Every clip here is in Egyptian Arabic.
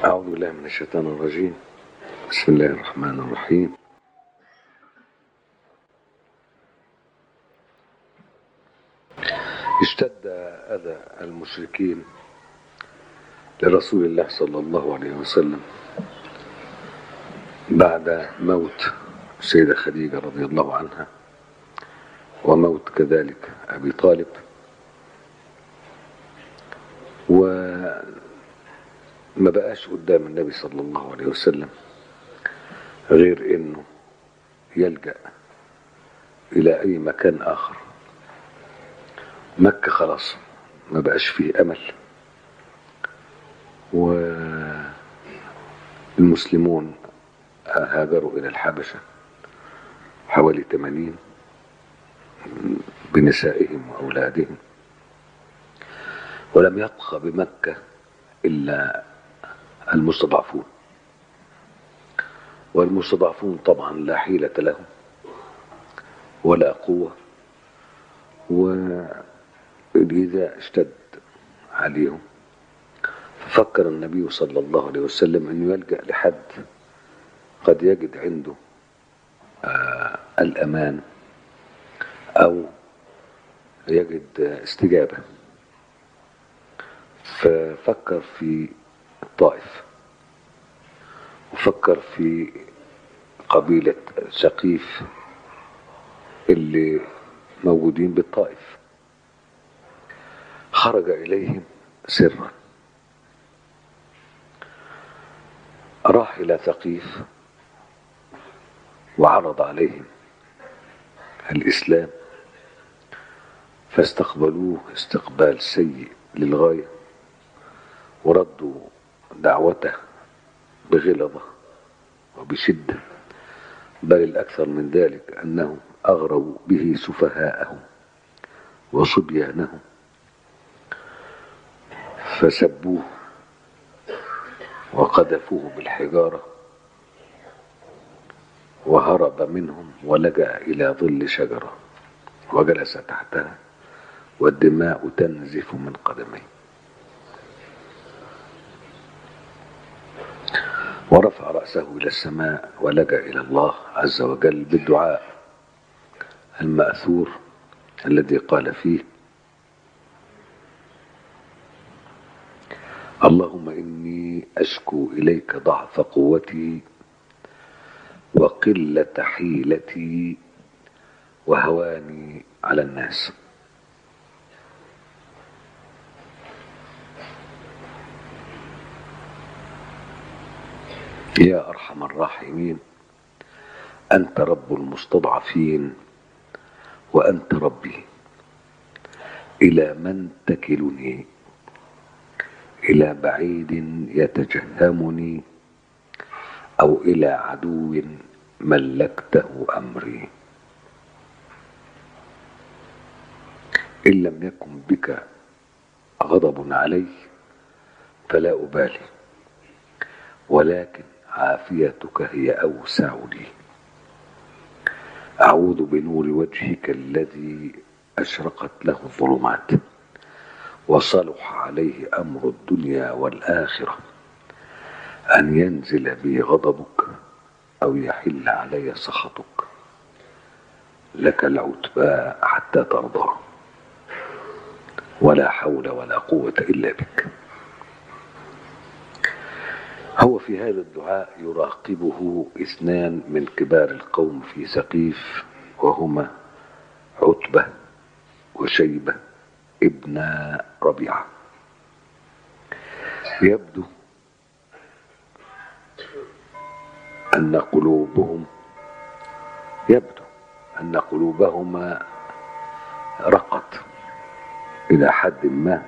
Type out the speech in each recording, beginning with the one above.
أعوذ بالله من الشيطان الرجيم بسم الله الرحمن الرحيم اشتد أذى المشركين لرسول الله صلى الله عليه وسلم بعد موت السيدة خديجة رضي الله عنها وموت كذلك أبي طالب وما بقاش قدام النبي صلى الله عليه وسلم غير انه يلجأ الى اي مكان اخر مكة خلاص ما بقاش فيه امل والمسلمون هاجروا الى الحبشة حوالي 80 بنسائهم واولادهم ولم يبقى بمكة الا المستضعفون والمستضعفون طبعا لا حيلة لهم ولا قوة وإذا اشتد عليهم ففكر النبي صلى الله عليه وسلم أنه يلجأ لحد قد يجد عنده آه الأمان أو يجد استجابة ففكر في الطائف وفكر في قبيلة سقيف اللي موجودين بالطائف خرج إليهم سرا راح إلى ثقيف وعرض عليهم الإسلام فاستقبلوه استقبال سيء للغاية وردوا دعوته بغلظة وبشدة بل الأكثر من ذلك أنهم أغروا به سفهاءهم وصبيانهم فسبوه وقذفوه بالحجارة وهرب منهم ولجأ إلى ظل شجرة وجلس تحتها والدماء تنزف من قدميه ورفع رأسه إلى السماء ولجأ إلى الله عز وجل بالدعاء المأثور الذي قال فيه اللهم إني أشكو إليك ضعف قوتي وقلة حيلتي وهواني على الناس يا أرحم الراحمين أنت رب المستضعفين وأنت ربي إلى من تكلني إلى بعيد يتجهمني أو إلى عدو ملكته أمري إن لم يكن بك غضب علي فلا أبالي ولكن عافيتك هي أوسع لي أعوذ بنور وجهك الذي أشرقت له الظلمات وصلح عليه أمر الدنيا والآخرة أن ينزل بي غضبك أو يحل علي سخطك لك العتبى حتى ترضى ولا حول ولا قوة إلا بك هو في هذا الدعاء يراقبه اثنان من كبار القوم في سقيف وهما عتبة وشيبة ابن ربيعة يبدو أن قلوبهم يبدو أن قلوبهما رقت إلى حد ما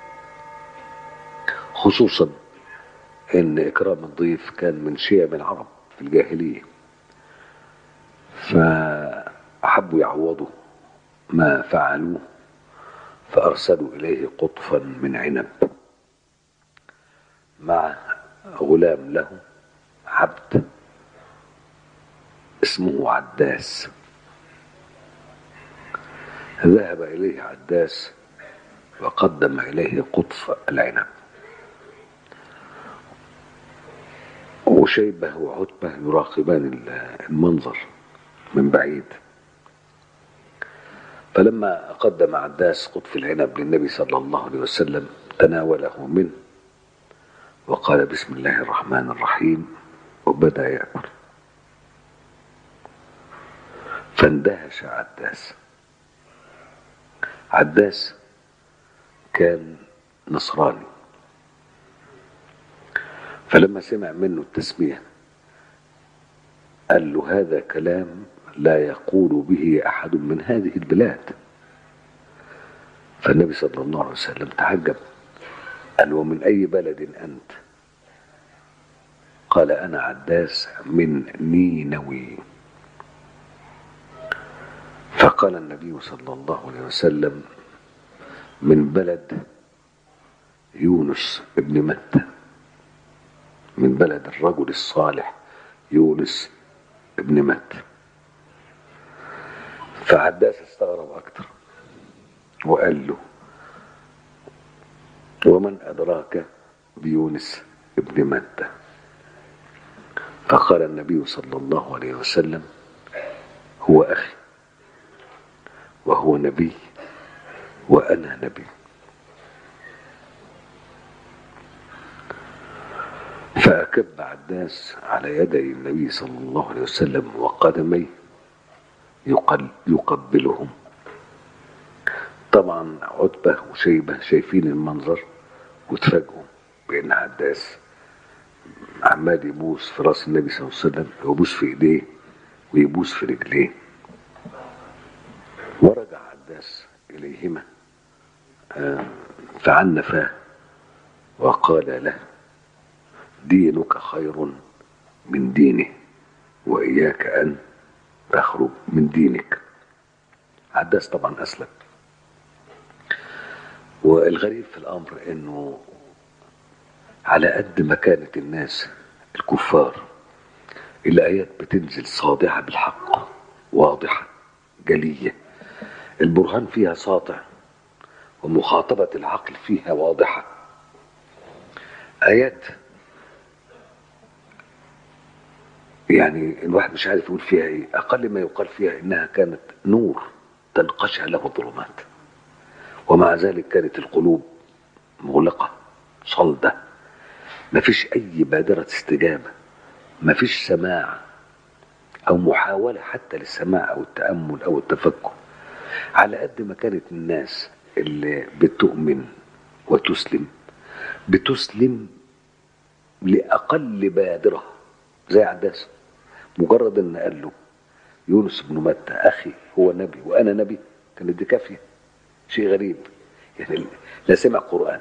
خصوصا ان اكرام الضيف كان من شيم العرب في الجاهليه فاحبوا يعوضوا ما فعلوه فارسلوا اليه قطفا من عنب مع غلام له عبد اسمه عداس ذهب اليه عداس وقدم اليه قطف العنب وشيبة وعتبة يراقبان المنظر من بعيد فلما قدم عداس قطف العنب للنبي صلى الله عليه وسلم تناوله منه وقال بسم الله الرحمن الرحيم وبدأ يأكل فاندهش عداس عداس كان نصراني فلما سمع منه التسمية قال له هذا كلام لا يقول به أحد من هذه البلاد فالنبي صلى الله عليه وسلم تعجب قال ومن أي بلد أنت قال أنا عداس من نينوي فقال النبي صلى الله عليه وسلم من بلد يونس ابن متى من بلد الرجل الصالح يونس ابن متى فعداس استغرب أكثر وقال له ومن أدراك بيونس ابن متى فقال النبي صلى الله عليه وسلم هو أخي وهو نبي وأنا نبي فأكب عداس على يدي النبي صلى الله عليه وسلم وقدميه يقل يقبلهم طبعا عتبة وشيبة شايفين المنظر وتفاجئوا بأن عداس عمال يبوس في راس النبي صلى الله عليه وسلم ويبوس في ايديه ويبوس في رجليه ورجع عداس إليهما فعنفاه وقال له دينك خير من دينه وإياك أن تخرج من دينك عداس طبعا أسلم والغريب في الأمر أنه على قد ما كانت الناس الكفار الآيات بتنزل صادعة بالحق واضحة جلية البرهان فيها ساطع ومخاطبة العقل فيها واضحة آيات يعني الواحد مش عارف يقول فيها ايه اقل ما يقال فيها انها كانت نور تنقشع له الظلمات ومع ذلك كانت القلوب مغلقة صلدة ما فيش اي بادرة استجابة ما فيش سماع او محاولة حتى للسماع او التأمل او التفكر على قد ما كانت الناس اللي بتؤمن وتسلم بتسلم لأقل بادرة زي عداس مجرد ان قال له يونس بن متى اخي هو نبي وانا نبي كانت دي كافيه شيء غريب يعني لا سمع قران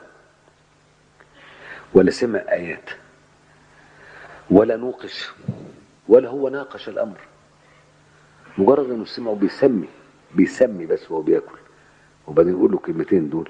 ولا سمع ايات ولا نوقش ولا هو ناقش الامر مجرد انه سمعه بيسمي بيسمي بس وهو بياكل وبعدين يقول له كلمتين دول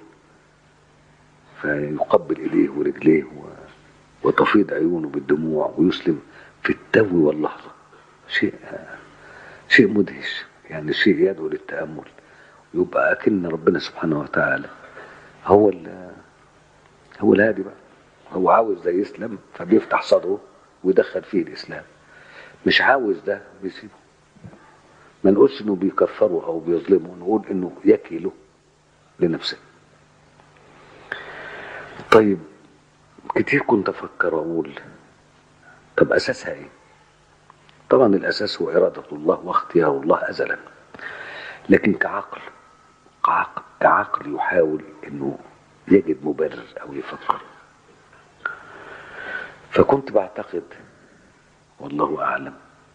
فيقبل ايديه ورجليه و... وتفيض عيونه بالدموع ويسلم في التو واللحظه شيء شيء مدهش يعني شيء يدعو للتامل يبقى اكن ربنا سبحانه وتعالى هو هو الهادي بقى هو عاوز ده يسلم فبيفتح صدره ويدخل فيه الاسلام مش عاوز ده بيسيبه ما نقولش انه بيكفره او بيظلمه نقول انه يكيله لنفسه طيب كتير كنت افكر واقول طب اساسها ايه طبعا الاساس هو اراده الله واختيار الله ازلا لكن كعقل كعقل, كعقل يحاول انه يجد مبرر او يفكر فكنت بعتقد والله اعلم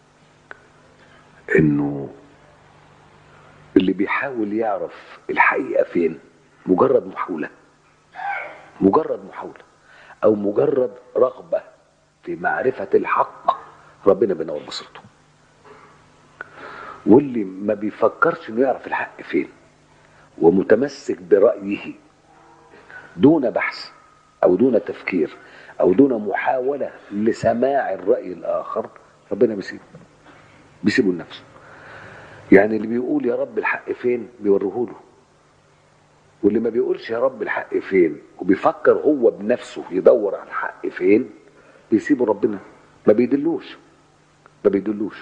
انه اللي بيحاول يعرف الحقيقه فين مجرد محاوله مجرد محاوله او مجرد رغبه في معرفه الحق ربنا بينور بصيرته واللي ما بيفكرش انه يعرف الحق فين ومتمسك برايه دون بحث او دون تفكير او دون محاوله لسماع الراي الاخر ربنا بيسيبه بيسيبه لنفسه يعني اللي بيقول يا رب الحق فين بيوريه له واللي ما بيقولش يا رب الحق فين وبيفكر هو بنفسه يدور على الحق فين بيسيبه ربنا ما بيدلوش ما بيدلوش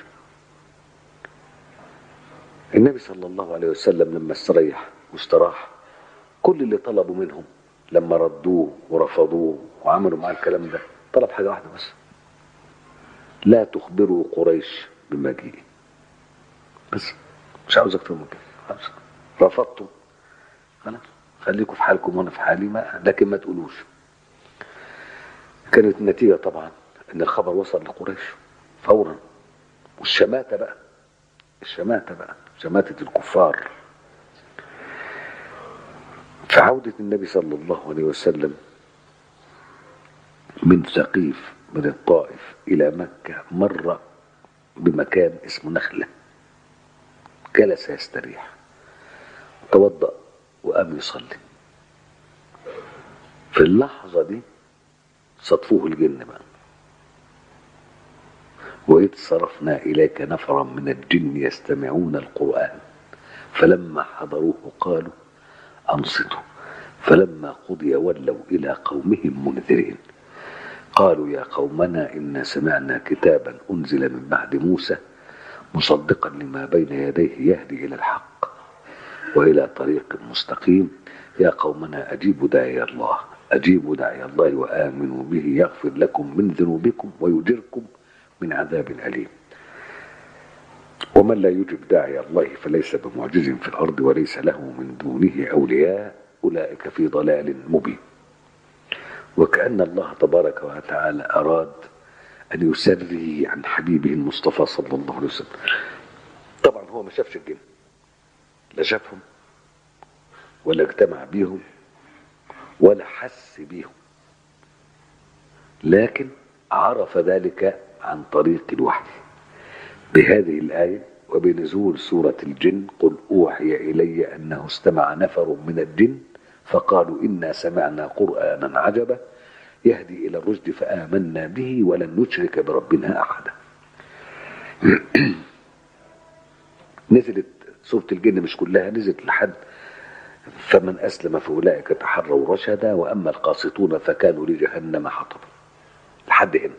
النبي صلى الله عليه وسلم لما استريح واستراح كل اللي طلبوا منهم لما ردوه ورفضوه وعملوا معاه الكلام ده طلب حاجة واحدة بس لا تخبروا قريش بمجيئي بس مش عاوز اكتر من كده خلاص رفضتم خلاص خليكم في حالكم وانا في حالي ما لكن ما تقولوش كانت النتيجة طبعا ان الخبر وصل لقريش فورا والشماتة بقى الشماتة بقى شماتة الكفار في عودة النبي صلى الله عليه وسلم من ثقيف من الطائف إلى مكة مر بمكان اسمه نخلة جلس يستريح توضأ وقام يصلي في اللحظة دي صدفوه الجن بقى وإذ صرفنا إليك نفرا من الجن يستمعون القرآن فلما حضروه قالوا أنصتوا فلما قضي ولوا إلى قومهم منذرين قالوا يا قومنا إنا سمعنا كتابا أنزل من بعد موسى مصدقا لما بين يديه يهدي إلى الحق وإلى طريق مستقيم يا قومنا أجيبوا داعي الله أجيبوا داعي الله وآمنوا به يغفر لكم من ذنوبكم ويجركم من عذاب أليم ومن لا يجب داعي الله فليس بمعجز في الأرض وليس له من دونه أولياء أولئك في ضلال مبين وكأن الله تبارك وتعالى أراد أن يسري عن حبيبه المصطفى صلى الله عليه وسلم طبعا هو ما شافش الجن لا شافهم ولا اجتمع بيهم ولا حس بيهم لكن عرف ذلك عن طريق الوحي بهذه الآية وبنزول سورة الجن قل أوحي إلي أنه استمع نفر من الجن فقالوا إنا سمعنا قرآنا عجبا يهدي إلى الرشد فآمنا به ولن نشرك بربنا أحدا نزلت سورة الجن مش كلها نزلت لحد فمن أسلم فأولئك تحروا رشدا وأما القاسطون فكانوا لجهنم حطبا لحد هنا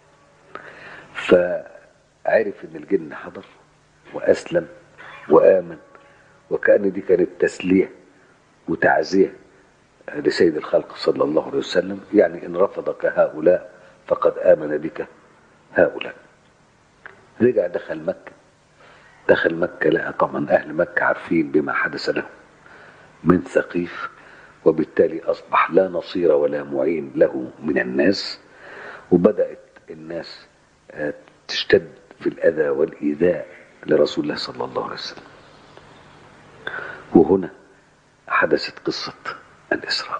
فعرف ان الجن حضر واسلم وامن وكان دي كانت تسليه وتعزيه لسيد الخلق صلى الله عليه وسلم يعني ان رفضك هؤلاء فقد امن بك هؤلاء رجع دخل مكه دخل مكه لقى طبعا اهل مكه عارفين بما حدث له من ثقيف وبالتالي اصبح لا نصير ولا معين له من الناس وبدات الناس تشتد في الأذى والإيذاء لرسول الله صلى الله عليه وسلم وهنا حدثت قصة الإسراء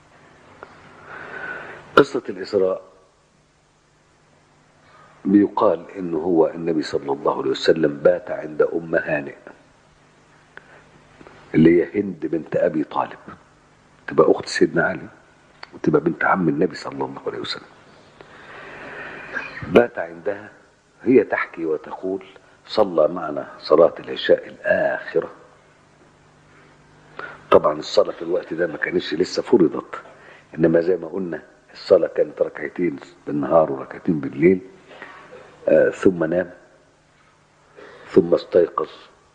قصة الإسراء بيقال إنه هو النبي صلى الله عليه وسلم بات عند أم هانئ اللي هي هند بنت أبي طالب تبقى أخت سيدنا علي وتبقى بنت عم النبي صلى الله عليه وسلم بات عندها هي تحكي وتقول صلى معنا صلاة العشاء الآخرة طبعا الصلاة في الوقت ده ما كانتش لسه فرضت إنما زي ما قلنا الصلاة كانت ركعتين بالنهار وركعتين بالليل آه ثم نام ثم استيقظ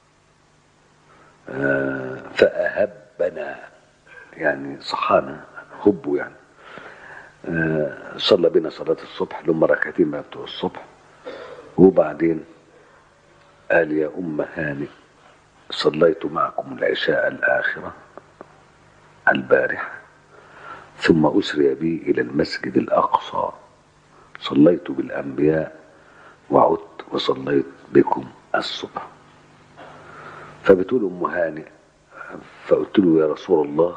آه فأهبنا يعني صحانا هبوا يعني آه صلى بنا صلاة الصبح لما ركعتين بقى بتوع الصبح وبعدين قال يا أم هاني صليت معكم العشاء الآخرة البارحة ثم أسري بي إلى المسجد الأقصى صليت بالأنبياء وعدت وصليت بكم الصبح فبتقول أم هانئ فقلت له يا رسول الله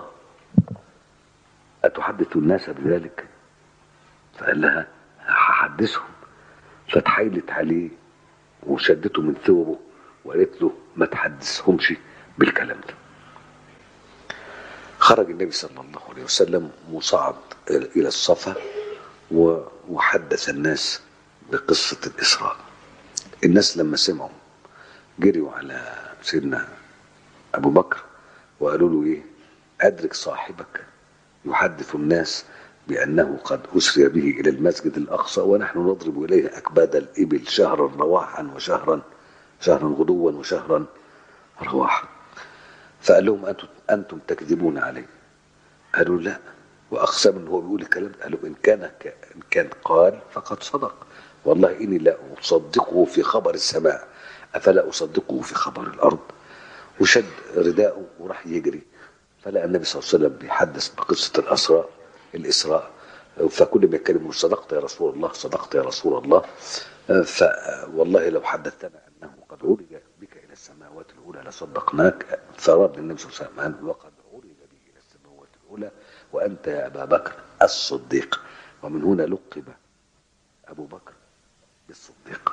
أتحدث الناس بذلك فقال لها هحدثهم فتحايلت عليه وشدته من ثوبه وقالت له ما تحدثهمش بالكلام ده خرج النبي صلى الله عليه وسلم وصعد إلى الصفا وحدث الناس بقصة الإسراء الناس لما سمعوا جريوا على سيدنا أبو بكر وقالوا له إيه أدرك صاحبك يحدث الناس بأنه قد أسري به إلى المسجد الأقصى ونحن نضرب إليه أكباد الإبل شهرا رواحا وشهرا شهرا غدوا وشهرا رواحا فقال لهم أنتم, أنتم تكذبون عليه قالوا لا وأقسم أنه هو بيقول الكلام ده قالوا إن كان إن كان قال فقد صدق والله إني لا أصدقه في خبر السماء أفلا أصدقه في خبر الأرض وشد رداءه وراح يجري فلقى النبي صلى الله عليه وسلم بيحدث بقصة الأسراء الإسراء فكل ما يتكلم صدقت يا رسول الله صدقت يا رسول الله فوالله لو حدثتنا أنه قد عرج بك إلى السماوات الأولى لصدقناك فرد النبي صلى الله عليه وسلم وقد عرج به إلى السماوات الأولى وأنت يا أبا بكر الصديق ومن هنا لقب أبو بكر بالصديق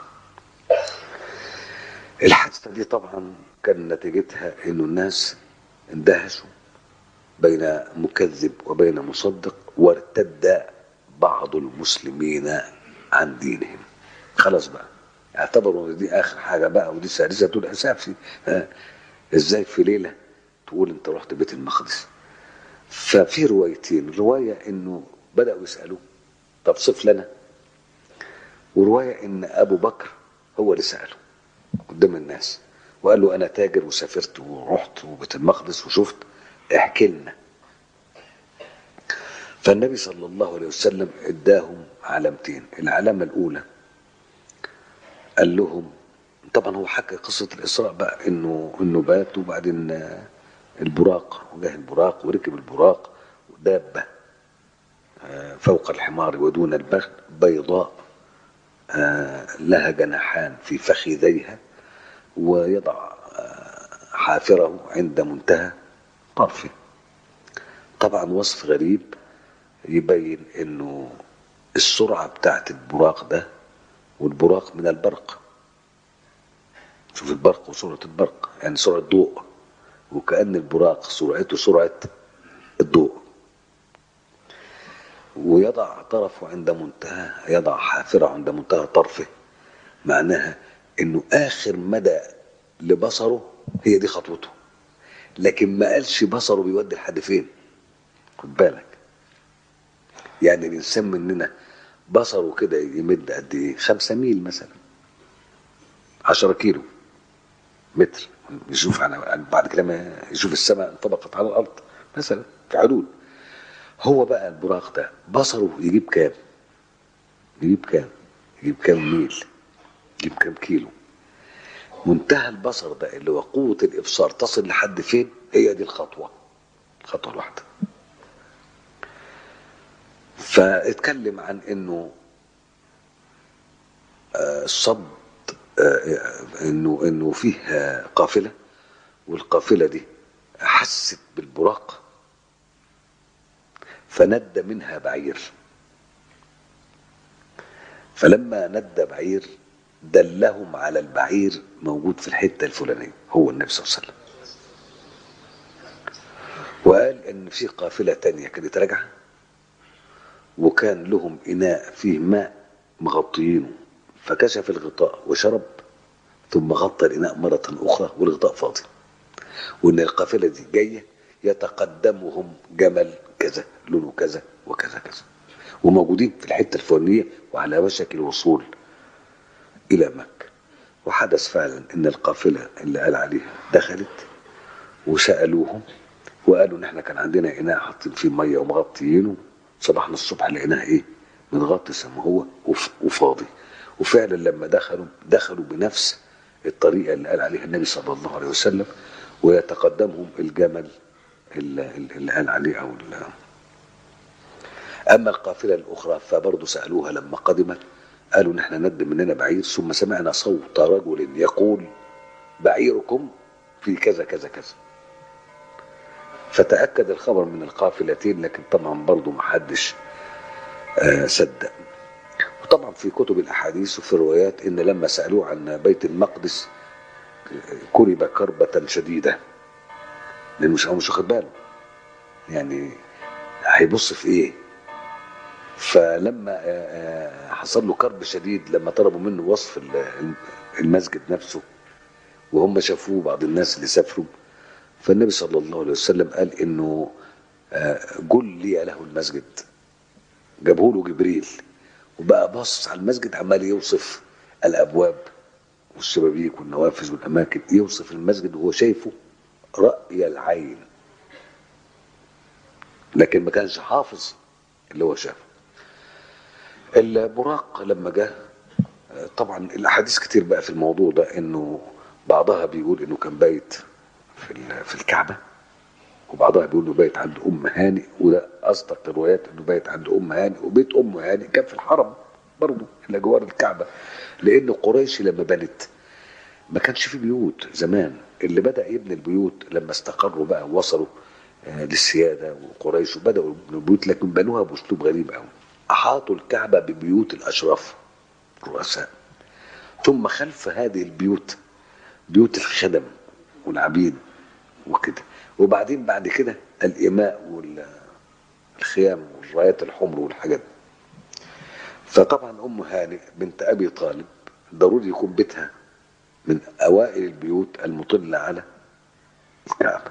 الحادثة دي طبعا كان نتيجتها انه الناس اندهشوا بين مكذب وبين مصدق وارتد بعض المسلمين عن دينهم خلاص بقى اعتبروا ان دي اخر حاجه بقى ودي سادسه الحساب في ازاي في ليله تقول انت رحت بيت المقدس ففي روايتين روايه انه بداوا يسالوه طب صف لنا وروايه ان ابو بكر هو اللي ساله قدام الناس وقال له انا تاجر وسافرت ورحت وبيت المقدس وشفت احكي لنا فالنبي صلى الله عليه وسلم اداهم علامتين العلامه الاولى قال لهم طبعا هو حكى قصه الاسراء بقى انه انه بات وبعدين البراق وجاه البراق وركب البراق دابه فوق الحمار ودون البغل بيضاء لها جناحان في فخذيها ويضع حافره عند منتهى طرفه طبعا وصف غريب يبين انه السرعه بتاعت البراق ده والبراق من البرق شوف البرق وسرعه البرق يعني سرعه ضوء وكأن البراق سرعته سرعه الضوء ويضع طرفه عند منتهى يضع حافره عند منتهى طرفه معناها انه اخر مدى لبصره هي دي خطوته لكن ما قالش بصره بيودي لحد فين خد بالك يعني الانسان مننا بصره كده يمد قد ايه خمسة ميل مثلا عشرة كيلو متر يشوف على بعد كده ما يشوف السماء انطبقت على الارض مثلا في حدود هو بقى البراق ده بصره يجيب كام يجيب كام يجيب كام ميل يجيب كام كيلو منتهى البصر ده اللي هو قوة الإبصار تصل لحد فين هي دي الخطوة الخطوة الواحدة فاتكلم عن انه الصد انه انه فيه قافله والقافله دي حست بالبراق فند منها بعير فلما ند بعير دلهم على البعير موجود في الحته الفلانيه هو النبي صلى الله عليه وسلم وقال ان في قافله تانية كانت راجعه وكان لهم اناء فيه ماء مغطيينه فكشف الغطاء وشرب ثم غطى الاناء مره اخرى والغطاء فاضي وان القافله دي جايه يتقدمهم جمل كذا لونه كذا وكذا كذا وموجودين في الحته الفلانيه وعلى وشك الوصول الى مكه وحدث فعلا ان القافله اللي قال عليها دخلت وسالوهم وقالوا ان احنا كان عندنا اناء حاطين فيه ميه ومغطيينه صباحنا الصبح لقيناه ايه متغطس ما هو وفاضي وفعلا لما دخلوا دخلوا بنفس الطريقه اللي قال عليها النبي صلى الله عليه وسلم ويتقدمهم الجمل اللي قال عليه او اما القافله الاخرى فبرضه سالوها لما قدمت قالوا نحن ند مننا بعير ثم سمعنا صوت رجل يقول بعيركم في كذا كذا كذا فتأكد الخبر من القافلتين لكن طبعا برضه ما حدش آه صدق وطبعا في كتب الأحاديث وفي الروايات إن لما سألوه عن بيت المقدس كرب كربة شديدة لأنه مش مش واخد باله يعني هيبص في إيه فلما حصل له كرب شديد لما طلبوا منه وصف المسجد نفسه وهم شافوه بعض الناس اللي سافروا فالنبي صلى الله عليه وسلم قال انه جلي له المسجد جابه له جبريل وبقى باصص على المسجد عمال يوصف الابواب والشبابيك والنوافذ والاماكن يوصف المسجد وهو شايفه راي العين لكن ما كانش حافظ اللي هو شافه البراق لما جاء طبعا الاحاديث كتير بقى في الموضوع ده انه بعضها بيقول انه كان بايت في ال- في الكعبه وبعضها بيقول انه بايت عند ام هاني وده اصدق الروايات انه بايت عند ام هاني وبيت ام هاني كان في الحرم برضه اللي جوار الكعبه لان قريش لما بنت ما كانش في بيوت زمان اللي بدا يبني البيوت لما استقروا بقى وصلوا آه، للسياده وقريش وبداوا يبنوا البيوت لكن بنوها باسلوب غريب قوي احاطوا الكعبه ببيوت الاشراف الرؤساء ثم خلف هذه البيوت بيوت الخدم والعبيد وكده وبعدين بعد كده الإماء والخيام والرايات الحمر والحاجات دي. فطبعا أم هانئ بنت أبي طالب ضروري يكون بيتها من أوائل البيوت المطلة على الكعبة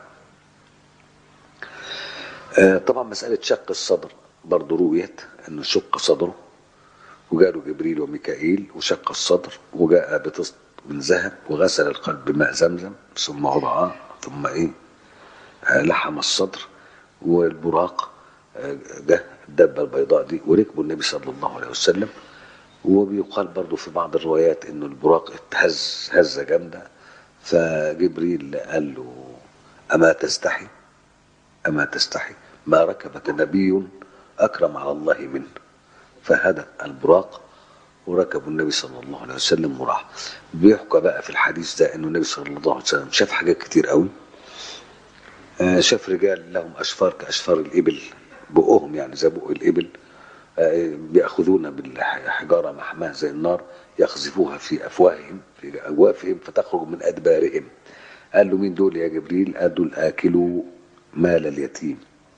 آه، طبعا مسألة شق الصدر برضه رويت أنه شق صدره وجاء جبريل وميكائيل وشق الصدر وجاء بطست من ذهب وغسل القلب بماء زمزم ثم وضعه ثم ايه آه، لحم الصدر والبراق آه، جه الدبه البيضاء دي وركبوا النبي صلى الله عليه وسلم وبيقال برضو في بعض الروايات انه البراق اتهز هزه جامده فجبريل قال له اما تستحي اما تستحي ما ركبك نبي اكرم على الله منه فهدى البراق وركبوا النبي صلى الله عليه وسلم وراح بيحكى بقى في الحديث ده انه النبي صلى الله عليه وسلم شاف حاجات كتير قوي آه، شاف رجال لهم اشفار كاشفار الابل بقهم يعني زي بق الابل آه، بياخذون بالحجاره محماه زي النار يقذفوها في افواههم في اجوافهم فتخرج من ادبارهم قال له مين دول يا جبريل قال دول اكلوا مال اليتيم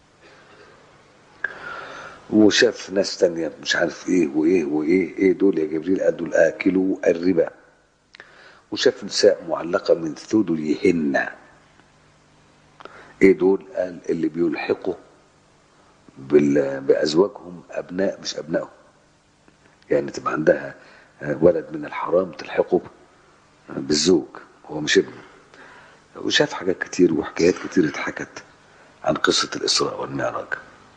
وشاف ناس تانية مش عارف ايه وايه وايه ايه دول يا جبريل قال دول اكلوا الربا وشاف نساء معلقة من ثديهن ايه دول قال اللي بيلحقوا بال- بازواجهم ابناء مش ابنائهم يعني تبقى عندها ولد من الحرام تلحقه بالزوج هو مش ابنه وشاف حاجات كتير وحكايات كتير اتحكت عن قصة الإسراء والمعراج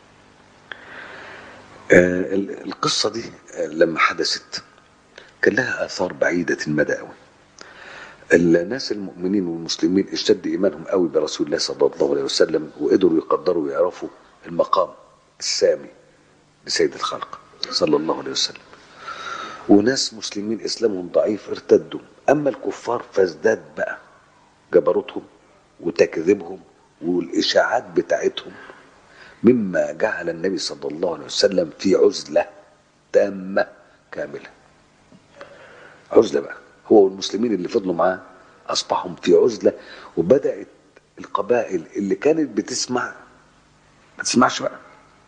آه، ال- القصة دي آه، لما حدثت كان لها آثار بعيدة المدى قوي الناس المؤمنين والمسلمين اشتد إيمانهم قوي برسول الله صلى الله عليه وسلم وقدروا يقدروا ويعرفوا المقام السامي لسيد الخلق صلى الله عليه وسلم وناس مسلمين إسلامهم ضعيف ارتدوا أما الكفار فازداد بقى جبروتهم وتكذيبهم والإشاعات بتاعتهم مما جعل النبي صلى الله عليه وسلم في عزلة تامة كاملة عزلة بقى هو والمسلمين اللي فضلوا معاه أصبحوا في عزلة وبدأت القبائل اللي كانت بتسمع ما تسمعش بقى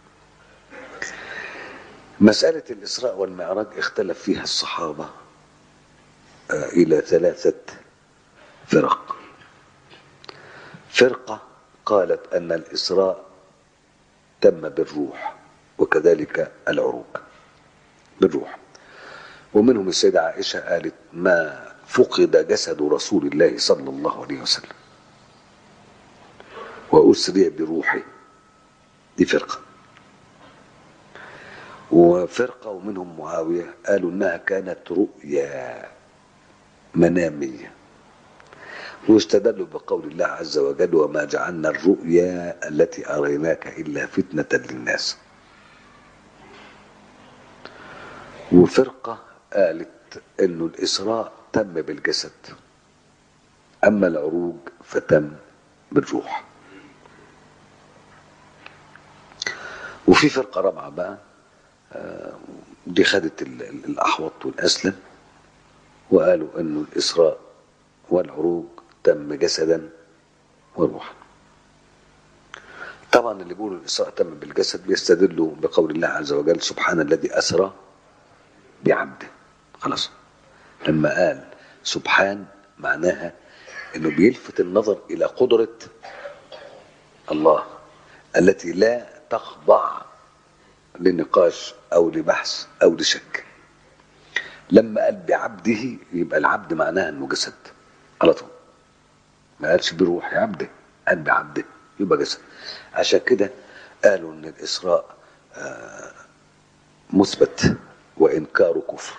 مسألة الإسراء والمعراج اختلف فيها الصحابة آه، إلى ثلاثة فرق فرقة قالت أن الإسراء تم بالروح وكذلك العروج بالروح ومنهم السيدة عائشة قالت ما فقد جسد رسول الله صلى الله عليه وسلم وأسري بروحه دي فرقة وفرقة ومنهم معاوية قالوا إنها كانت رؤيا منامية واستدلوا بقول الله عز وجل وما جعلنا الرؤيا التي أريناك إلا فتنة للناس وفرقة قالت إنه الإسراء تم بالجسد أما العروج فتم بالروح وفي فرقة رابعة بقى آه، دي خدت ال- ال- الأحوط والأسلم وقالوا إنه الإسراء والعروج تم جسدا وروحا طبعا اللي بيقولوا الإسراء تم بالجسد بيستدلوا بقول الله عز وجل سبحان الذي أسرى بعبده خلاص لما قال سبحان معناها انه بيلفت النظر الى قدرة الله التي لا تخضع لنقاش او لبحث او لشك لما قال بعبده يبقى العبد معناها انه جسد على طول ما قالش بروح يا عبده قال بعبده يبقى جسد عشان كده قالوا ان الاسراء آه، مثبت وانكاره كفر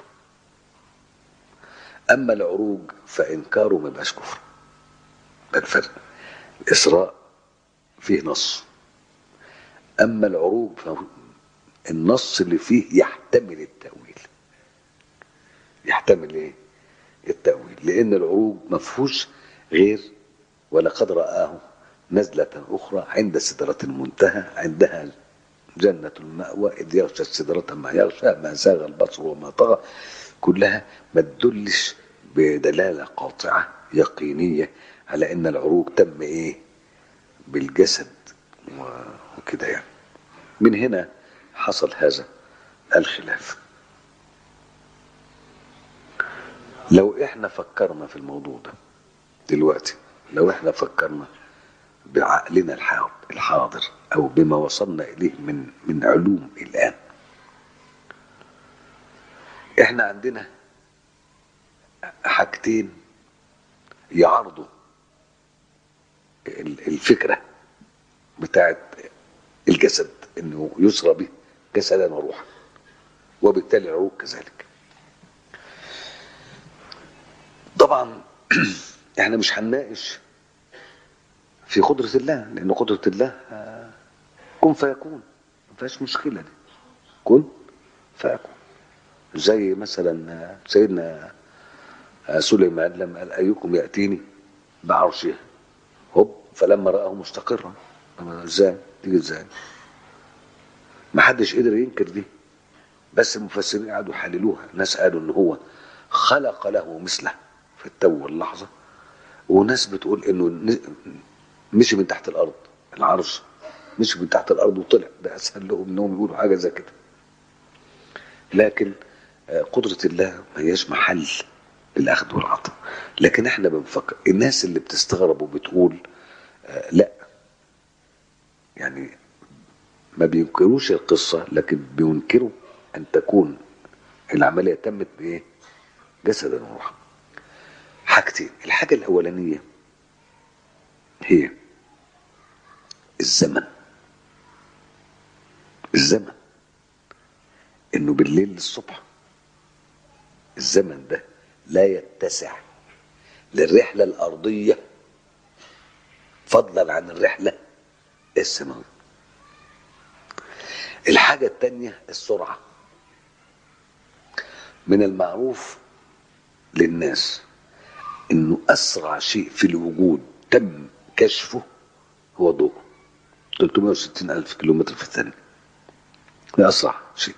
اما العروج فانكاره ما يبقاش كفر ده الفرق الاسراء فيه نص اما العروج فالنص اللي فيه يحتمل التاويل يحتمل ايه التاويل لان العروج ما فيهوش غير ولقد رآه نزلة أخرى عند سدرة المنتهى عندها جنة المأوى إذ يغشى السدرة ما يغشى ما زاغ البصر وما طغى كلها ما تدلش بدلالة قاطعة يقينية على أن العروج تم إيه بالجسد وكده يعني من هنا حصل هذا الخلاف لو احنا فكرنا في الموضوع ده دلوقتي لو احنا فكرنا بعقلنا الحاضر الحاضر او بما وصلنا اليه من من علوم الان احنا عندنا حاجتين يعارضوا ال- الفكره بتاعت الجسد انه يسرى به جسدا وروحا وبالتالي العروق كذلك طبعا احنا مش هنناقش في قدرة الله لأن قدرة الله آه، كن فيكون ما فيهاش مشكلة دي كن فيكون زي مثلا آه، سيدنا آه، سليمان لما قال أيكم يأتيني بعرشها هوب فلما رآه مستقرا طب ازاي تيجي ازاي ما حدش قدر ينكر دي بس المفسرين قعدوا يحللوها ناس قالوا ان هو خلق له مثله في التو واللحظه وناس بتقول انه ن- مشي من تحت الارض العرش مشي من تحت الارض وطلع ده اسهل لهم انهم يقولوا حاجه زي كده لكن آه، قدره الله ما هياش محل الاخذ والعطاء لكن احنا بنفكر الناس اللي بتستغرب وبتقول آه، لا يعني ما بينكروش القصه لكن بينكروا ان تكون العمليه تمت بايه؟ جسدا وروحا. حاجتين، الحاجه الاولانيه هي الزمن. الزمن انه بالليل للصبح الزمن ده لا يتسع للرحله الارضيه فضلا عن الرحله السماويه. الحاجة التانية السرعة من المعروف للناس انه اسرع شيء في الوجود تم كشفه هو ضوء 360 الف كيلومتر في الثانية ده اسرع شيء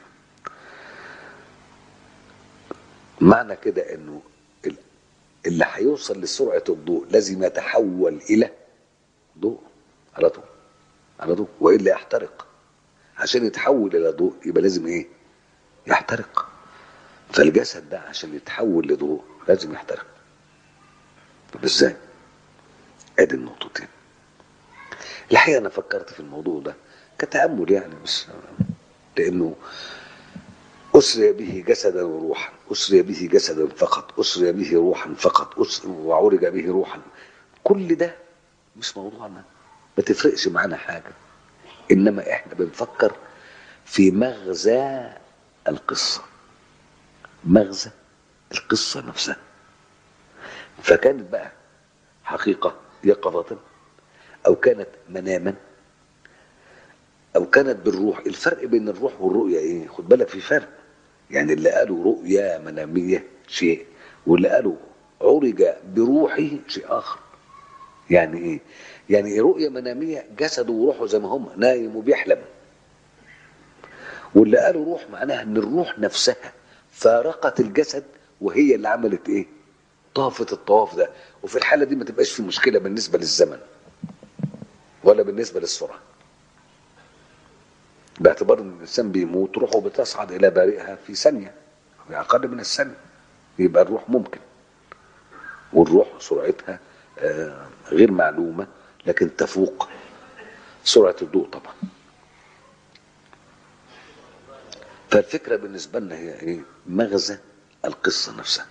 معنى كده انه ال- اللي هيوصل لسرعة الضوء لازم يتحول الى ضوء على طول على طول والا يحترق عشان يتحول الى ضوء يبقى لازم ايه يحترق فالجسد ده عشان يتحول لضوء لازم يحترق طب ازاي ادي النقطتين الحقيقه انا فكرت في الموضوع ده كتامل يعني بس لانه أسري به جسدا وروحا أسري به جسدا فقط أسري به روحا فقط أسري وعرج به روحا كل ده مش موضوعنا ما تفرقش معانا حاجة إنما إحنا بنفكر في مغزى القصة مغزى القصة نفسها فكانت بقى حقيقة يقظة أو كانت مناما أو كانت بالروح الفرق بين الروح والرؤية إيه خد بالك في فرق يعني اللي قالوا رؤيا منامية شيء واللي قالوا عرج بروحه شيء آخر يعني إيه يعني رؤية منامية جسده وروحه زي ما هم نايم وبيحلم واللي قالوا روح معناها ان الروح نفسها فارقت الجسد وهي اللي عملت ايه طافت الطواف ده وفي الحالة دي ما تبقاش في مشكلة بالنسبة للزمن ولا بالنسبة للسرعة باعتبار ان الانسان بيموت روحه بتصعد الى بارئها في ثانيه في اقل من الثانيه يبقى الروح ممكن والروح سرعتها آه، غير معلومه لكن تفوق سرعه الضوء طبعا فالفكرة بالنسبة لنا هي ايه مغزى القصة نفسها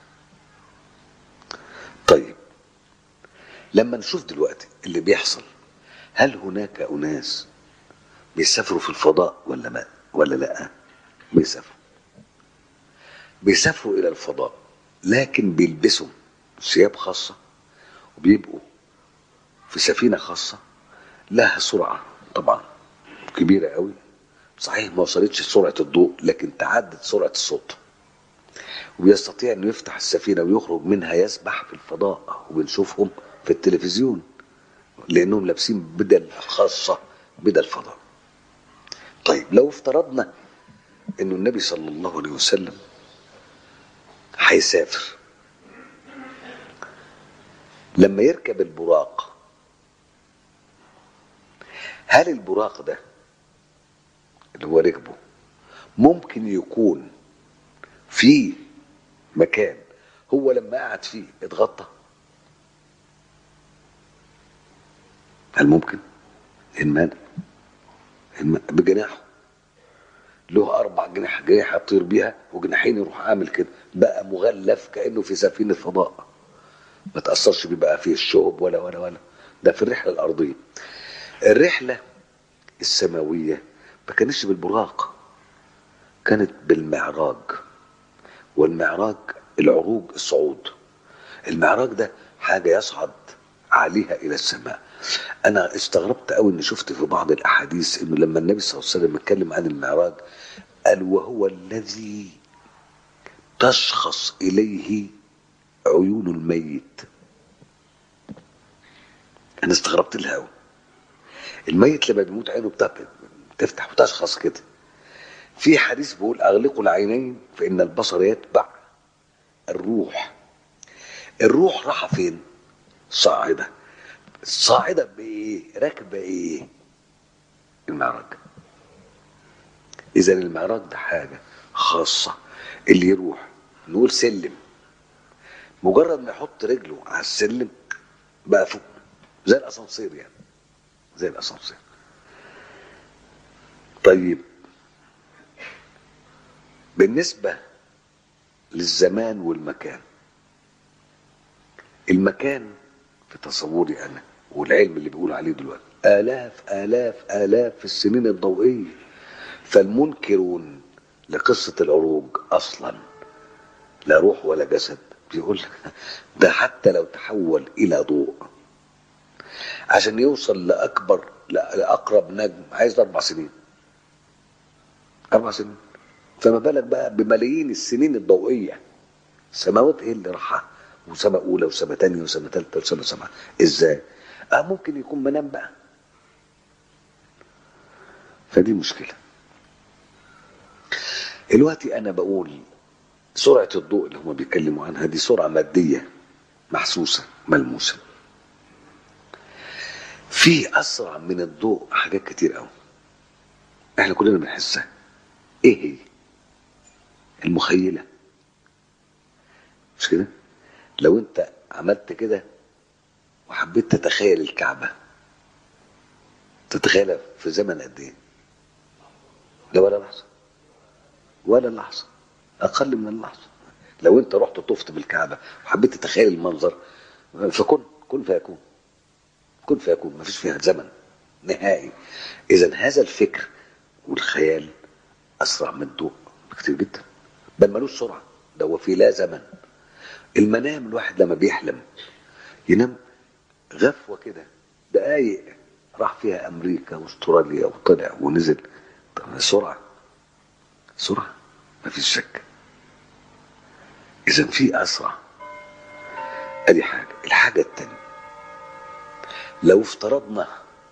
طيب لما نشوف دلوقتي اللي بيحصل هل هناك أناس بيسافروا في الفضاء ولا ما ولا لا بيسافروا بيسافروا إلى الفضاء لكن بيلبسوا ثياب خاصة وبيبقوا في سفينة خاصة لها سرعة طبعا كبيرة قوي صحيح ما وصلتش سرعة الضوء لكن تعدت سرعة الصوت وبيستطيع انه يفتح السفينة ويخرج منها يسبح في الفضاء وبنشوفهم في التلفزيون لانهم لابسين بدل خاصة بدل فضاء طيب لو افترضنا انه النبي صلى الله عليه وسلم هيسافر لما يركب البراق هل البراق ده اللي هو ركبه ممكن يكون في مكان هو لما قعد فيه اتغطى هل ممكن المانع الم... بجناحه له اربع جناح جناح يطير بيها وجناحين يروح عامل كده بقى مغلف كانه في سفينه فضاء ما تاثرش بيه بقى فيه الشوب ولا ولا ولا ده في الرحله الارضيه الرحله السماويه ما كانتش بالبراق كانت بالمعراج والمعراج العروج الصعود المعراج ده حاجه يصعد عليها الى السماء انا استغربت قوي اني شفت في بعض الاحاديث انه لما النبي صلى الله عليه وسلم اتكلم عن المعراج قال وهو الذي تشخص اليه عيون الميت انا استغربت لها قوي الميت لما بيموت عينه بتف- بتفتح وتشخص كده في حديث بيقول اغلقوا العينين فان البصر يتبع الروح الروح راحه فين صاعده الصاعده بايه راكبه ايه المعراج اذا المعراج ده حاجه خاصه اللي يروح نقول سلم مجرد ما يحط رجله على السلم بقى فوق زي الاسانسير يعني زي الاسانسير طيب بالنسبه للزمان والمكان المكان في تصوري انا والعلم اللي بيقول عليه دلوقتي الاف الاف الاف السنين الضوئيه فالمنكرون لقصه العروج اصلا لا روح ولا جسد بيقول لك ده حتى لو تحول الى ضوء عشان يوصل لاكبر لاقرب نجم عايز اربع سنين اربع سنين فما بالك بقى بملايين السنين الضوئيه سماوات ايه اللي راحها وسماء اولى وسماء تانية وسماء ثالثه وسماء سبعه ازاي؟ اه ممكن يكون منام بقى فدي مشكله دلوقتي انا بقول سرعه الضوء اللي هم بيتكلموا عنها دي سرعه ماديه محسوسه ملموسه في اسرع من الضوء حاجات كتير قوي احنا كلنا بنحسها ايه هي المخيله مش كده لو انت عملت كده وحبيت تتخيل الكعبه تتخيلها في زمن قد ايه لا ولا لحظه ولا لحظه اقل من اللحظه لو انت رحت طفت بالكعبه وحبيت تتخيل المنظر فكن كن فيكون كن فيكون ما فيش فيها زمن نهائي اذا هذا الفكر والخيال اسرع من الضوء بكتير جدا بل ملوش سرعه ده هو في لا زمن المنام الواحد لما بيحلم ينام غفوه كده دقايق راح فيها امريكا واستراليا وطلع ونزل طب سرعه سرعه ما فيش شك اذا في اسرع ادي حاجه الحاجه الثانيه لو افترضنا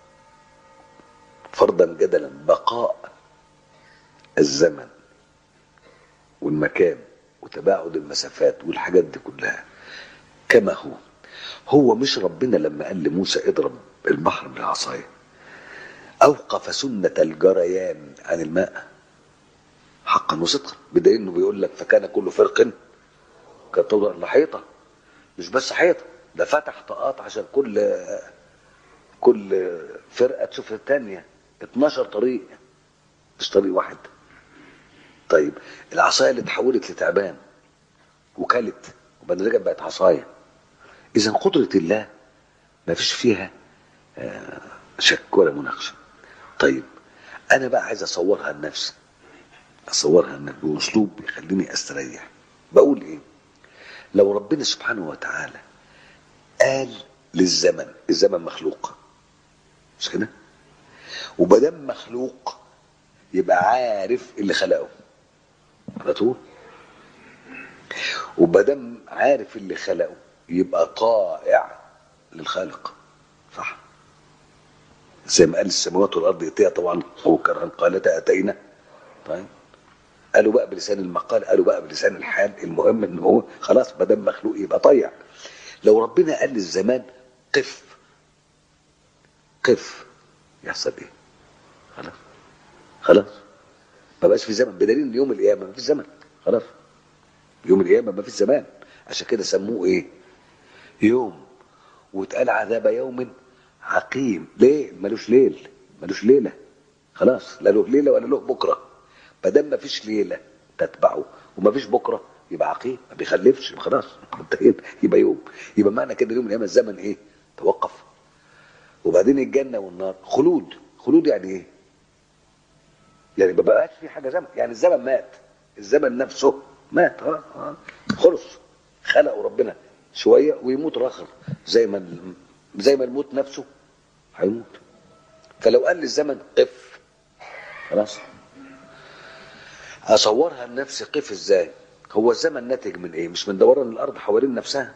فرضا جدلا بقاء الزمن والمكان وتباعد المسافات والحاجات دي كلها كما هو هو مش ربنا لما قال لموسى اضرب البحر بالعصايه اوقف سنه الجريان عن الماء حقا وصدقا بدليل انه بيقول لك فكان كل فرق كالطود الحيطه مش بس حيطه ده فتح طاقات عشان كل كل فرقه تشوف الثانيه 12 طريق مش طريق واحد طيب العصايه اللي اتحولت لتعبان وكلت وبعدين رجعت بقت عصايه اذا قدره الله ما فيش فيها آه، شك ولا مناقشه طيب انا بقى عايز اصورها لنفسي اصورها لنفسي باسلوب يخليني استريح بقول ايه لو ربنا سبحانه وتعالى قال للزمن الزمن مخلوق مش كده ومادام مخلوق يبقى عارف اللي خلقه على طول ومادام عارف اللي خلقه يبقى طائع للخالق صح زي ما قال السماوات والارض اتيها طبعا هو كرها قالتا اتينا طيب قالوا بقى بلسان المقال قالوا بقى بلسان الحال المهم ان هو خلاص ما دام مخلوق يبقى طيع لو ربنا قال للزمان قف قف يحصل ايه خلاص خلاص ما بقاش في زمن بدليل ان يوم القيامه ما فيش زمن خلاص يوم القيامه ما فيش زمان عشان كده سموه ايه يوم واتقال عذاب يوم عقيم ليه ملوش ليل ملوش ليله خلاص لا له ليله ولا له بكره ما دام ما فيش ليله تتبعه وما فيش بكره يبقى عقيم ما بيخلفش خلاص انتهينا يبقى يوم يبقى معنى كده يوم القيامه الزمن ايه توقف وبعدين الجنه والنار خلود خلود يعني ايه يعني ما بقاش في حاجه زمن يعني الزمن مات الزمن نفسه مات اه اه خلص خلقه ربنا شويه ويموت اخر زي ما ال- زي ما الموت نفسه هيموت فلو قال للزمن قف خلاص اصورها لنفسي قف ازاي هو الزمن ناتج من ايه مش من دوران الارض حوالين نفسها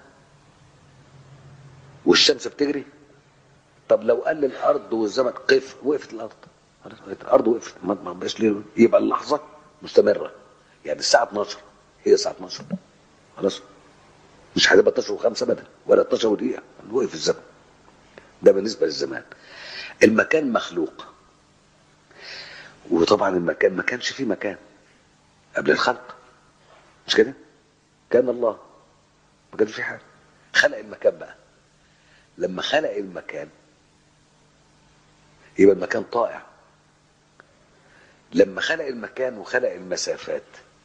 والشمس بتجري طب لو قال للارض والزمن قف وقفت الارض خلاص وقفت الارض وقفت ما ما بقاش ليه يبقى اللحظه مستمره يعني الساعه 12 هي الساعه 12 خلاص مش هتبقى 12 و5 ابدا ولا 12 ودقيقه وقف الزمن ده بالنسبه للزمان المكان مخلوق وطبعا المكان ما كانش فيه مكان قبل الخلق مش كده كان الله ما كانش فيه حاجه خلق المكان بقى لما خلق المكان يبقى المكان طائع لما خلق المكان وخلق المسافات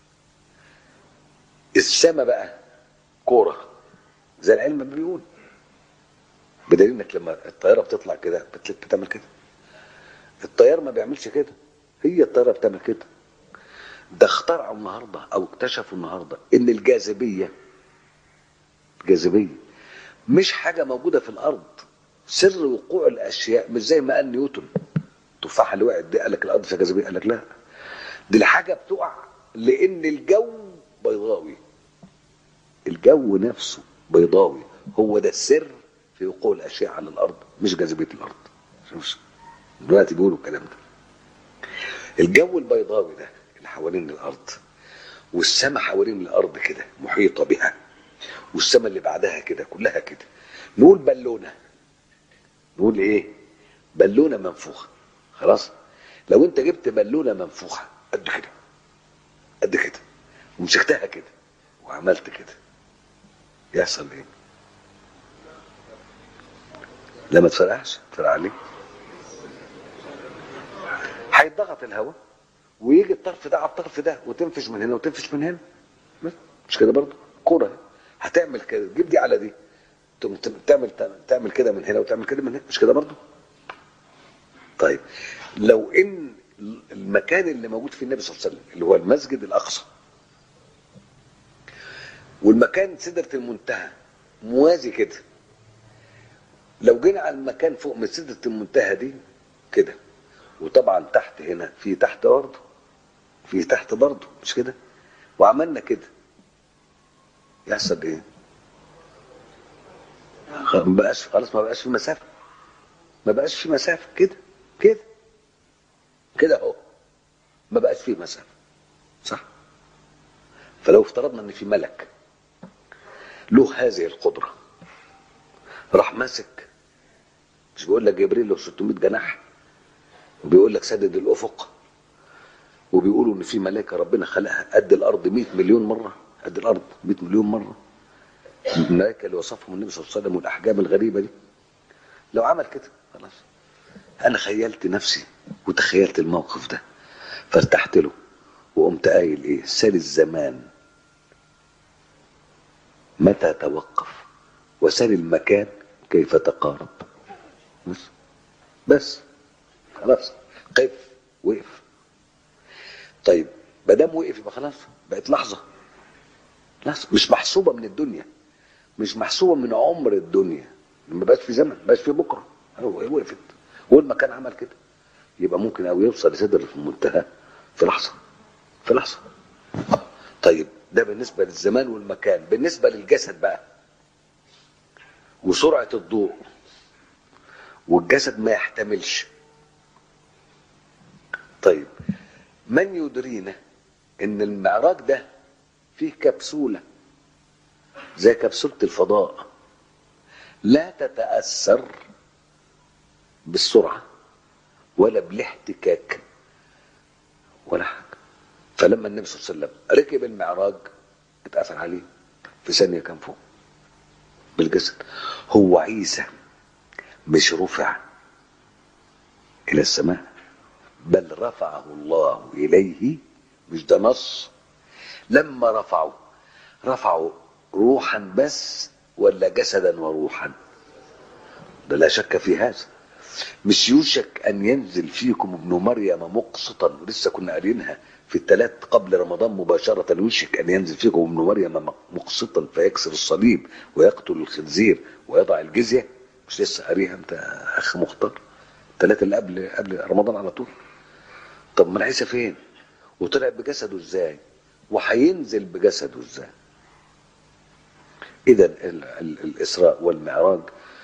السما بقى كوره زي العلم ما بيقول بدليل انك لما الطياره بتطلع كده بتلف بتعمل كده الطيار ما بيعملش كده هي الطياره بتعمل كده ده اخترعوا النهارده او اكتشفوا النهارده ان الجاذبيه الجاذبيه مش حاجه موجوده في الارض سر وقوع الاشياء مش زي ما قال نيوتن التفاحه اللي وقعت دي قال لك الارض فيها جاذبيه قال لك لا دي الحاجه بتقع لان الجو بيضاوي الجو نفسه بيضاوي هو ده السر في وقوع الاشياء على الارض مش جاذبيه الارض شوف دلوقتي بيقولوا الكلام ده الجو البيضاوي ده اللي حوالين الارض والسماء حوالين الارض كده محيطه بها والسماء اللي بعدها كده كلها كده نقول بالونه نقول ايه بالونه منفوخه خلاص لو انت جبت بالونه منفوخه قد كده قد كده ومسكتها كده وعملت كده يحصل ايه لا ما تفرقعش تفرقع ليه هيتضغط الهواء ويجي الطرف ده على الطرف ده وتنفش من هنا وتنفش من هنا بس مش كده برضه كوره هتعمل كده تجيب دي على دي تقوم تعمل تعمل كده من هنا وتعمل كده من هنا مش كده برضه طيب لو ان المكان اللي موجود فيه النبي صلى الله عليه وسلم اللي هو المسجد الاقصى والمكان سدره المنتهى موازي كده لو جينا على المكان فوق من سدره المنتهى دي كده وطبعا تحت هنا في تحت برضه في تحت برضه مش كده وعملنا كده يحصل ايه ما بقاش خلاص ما بقاش في مسافه ما بقاش في مسافه كده كده كده اهو ما بقاش في مسافه صح فلو افترضنا ان في ملك له هذه القدره راح ماسك مش بيقول لك جبريل له 600 جناح وبيقول لك سدد الافق وبيقولوا ان في ملائكه ربنا خلقها قد الارض 100 مليون مره قد الارض 100 مليون مره الملائكه اللي وصفهم النبي صلى الله عليه وسلم والاحجام الغريبه دي لو عمل كده خلاص انا خيلت نفسي وتخيلت الموقف ده فارتحت له وقمت قايل ايه سال الزمان متى توقف وسال المكان كيف تقارب بس بس خلاص قف وقف طيب ما دام وقف يبقى خلاص بقت لحظه لحظه مش محسوبه من الدنيا مش محسوبه من عمر الدنيا ما بقاش في زمن ما بقاش في بكره هو وقفت هو المكان عمل كده يبقى ممكن او يوصل لسدر المنتهى في لحظه في لحظه طيب ده بالنسبه للزمان والمكان بالنسبه للجسد بقى وسرعه الضوء والجسد ما يحتملش طيب من يدرينا ان المعراج ده فيه كبسوله زي كبسوله الفضاء لا تتاثر بالسرعه ولا بالاحتكاك ولا حاجه فلما النبي صلى الله عليه وسلم ركب المعراج اتقفل عليه في ثانيه كان فوق بالجسد هو عيسى مش رفع الى السماء بل رفعه الله اليه مش ده نص لما رفعه رفعه روحا بس ولا جسدا وروحا ده لا شك في هذا مش يوشك ان ينزل فيكم ابن مريم مقسطا لسه كنا قارينها في الثلاث قبل رمضان مباشرة يوشك أن ينزل فيكم ابن مريم مقسطا فيكسر الصليب ويقتل الخنزير ويضع الجزية مش لسه قاريها أنت أخ مختار الثلاثة اللي قبل قبل رمضان على طول طب ما عيسى فين؟ وطلع بجسده ازاي؟ وهينزل بجسده ازاي؟ إذا الإسراء والمعراج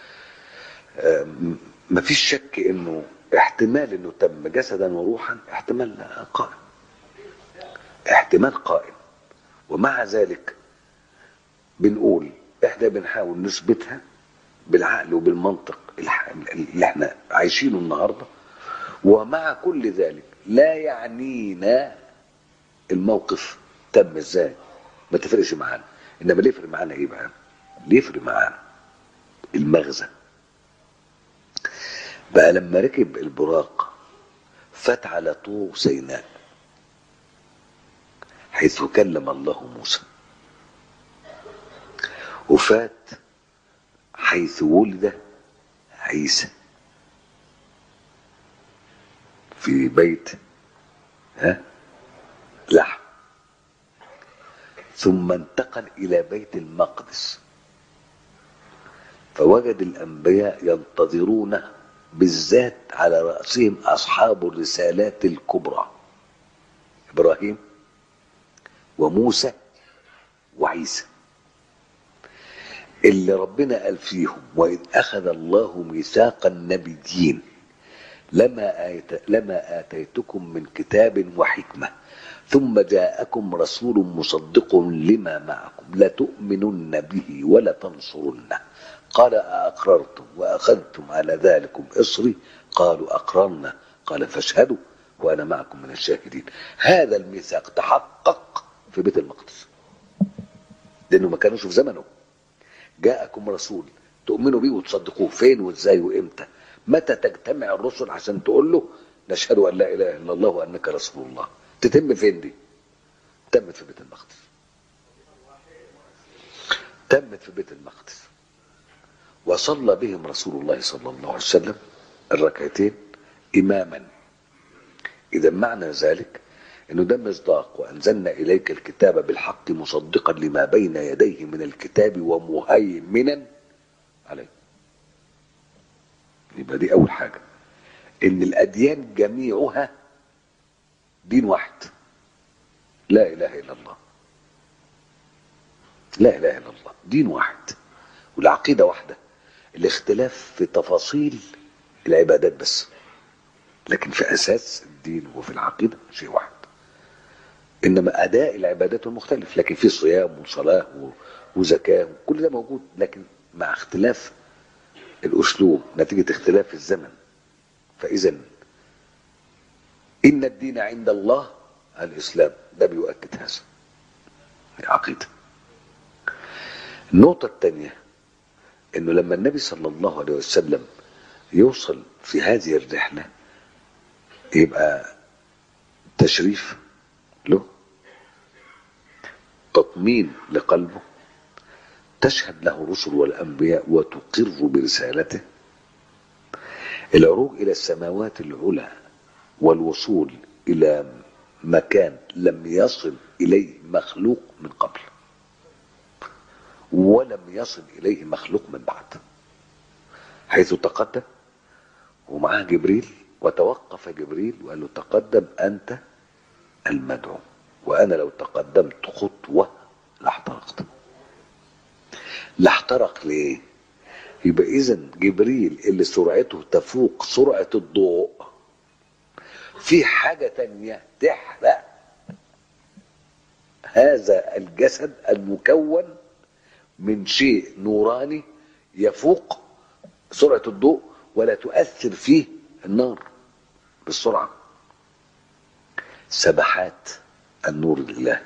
مفيش شك إنه احتمال إنه تم جسدا وروحا احتمال قائم احتمال قائم ومع ذلك بنقول احنا بنحاول نثبتها بالعقل وبالمنطق اللي احنا عايشينه النهارده ومع كل ذلك لا يعنينا الموقف تم ازاي ما تفرقش معانا انما اللي يفرق معانا ايه بقى اللي يفرق معانا المغزى بقى لما ركب البراق فات على طور سيناء حيث كلم الله موسى وفات حيث ولد عيسى في بيت ها لحم ثم انتقل الى بيت المقدس فوجد الانبياء ينتظرونه بالذات على راسهم اصحاب الرسالات الكبرى ابراهيم وموسى وعيسى اللي ربنا قال فيهم وإذ أخذ الله ميثاق النبيين لما آيت لما آتيتكم من كتاب وحكمة ثم جاءكم رسول مصدق لما معكم لتؤمنن به ولتنصرنه قال أأقررتم وأخذتم على ذلكم إصري قالوا أقررنا قال فاشهدوا وأنا معكم من الشاهدين هذا الميثاق تحقق في بيت المقدس لأنه ما كانوش في زمنه جاءكم رسول تؤمنوا بيه وتصدقوه فين وازاي وامتى متى تجتمع الرسل عشان تقول له نشهد ان لا اله الا الله وانك رسول الله تتم فين دي تمت في بيت المقدس تمت في بيت المقدس وصلى بهم رسول الله صلى الله عليه وسلم الركعتين اماما اذا معنى ذلك انه ده مصداق وانزلنا اليك الكتاب بالحق مصدقا لما بين يديه من الكتاب ومهيمنا عليه يبقى دي اول حاجه ان الاديان جميعها دين واحد لا اله الا الله لا اله الا الله دين واحد والعقيده واحده الاختلاف في تفاصيل العبادات بس لكن في اساس الدين وفي العقيده شيء واحد انما اداء العبادات مختلف لكن في صيام وصلاه وزكاه كل ده موجود لكن مع اختلاف الاسلوب نتيجه اختلاف الزمن فاذا ان الدين عند الله الاسلام ده بيؤكد هذا العقيده النقطه الثانيه انه لما النبي صلى الله عليه وسلم يوصل في هذه الرحله يبقى تشريف له تطمين لقلبه تشهد له الرسل والأنبياء وتقر برسالته العروج إلى السماوات العلى والوصول إلى مكان لم يصل إليه مخلوق من قبل ولم يصل إليه مخلوق من بعد حيث تقدم ومعاه جبريل وتوقف جبريل وقال له تقدم أنت المدعو وأنا لو تقدمت خطوة لاحترقت لاحترق ليه يبقى إذا جبريل اللي سرعته تفوق سرعة الضوء في حاجة تانية تحرق هذا الجسد المكون من شيء نوراني يفوق سرعة الضوء ولا تؤثر فيه النار بالسرعة سبحات النور لله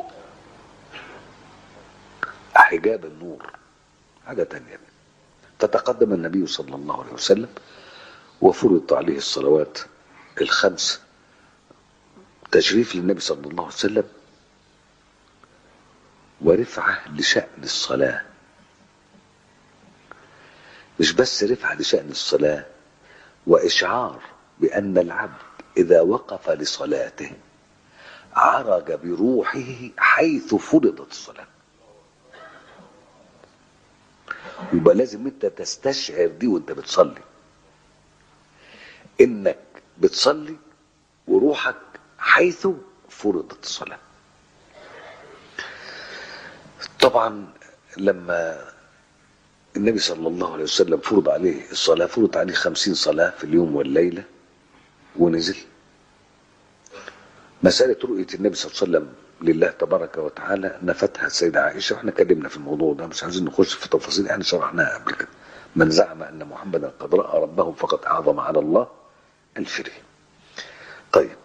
حجاب النور حاجة تانية فتقدم النبي صلى الله عليه وسلم وفرض عليه الصلوات الخمس تشريف للنبي صلى الله عليه وسلم ورفعة لشأن الصلاة مش بس رفعة لشأن الصلاة وإشعار بأن العبد إذا وقف لصلاته عرج بروحه حيث فرضت الصلاة يبقى لازم انت تستشعر دي وانت بتصلي انك بتصلي وروحك حيث فرضت الصلاة طبعا لما النبي صلى الله عليه وسلم فرض عليه الصلاة فرض عليه خمسين صلاة في اليوم والليلة ونزل مسألة رؤية النبي صلى الله عليه وسلم لله تبارك وتعالى نفتها السيدة عائشة واحنا اتكلمنا في الموضوع ده مش عايزين نخش في تفاصيل احنا شرحناها قبل كده من زعم ان محمدا قد رأى ربه فقد اعظم على الله الفري طيب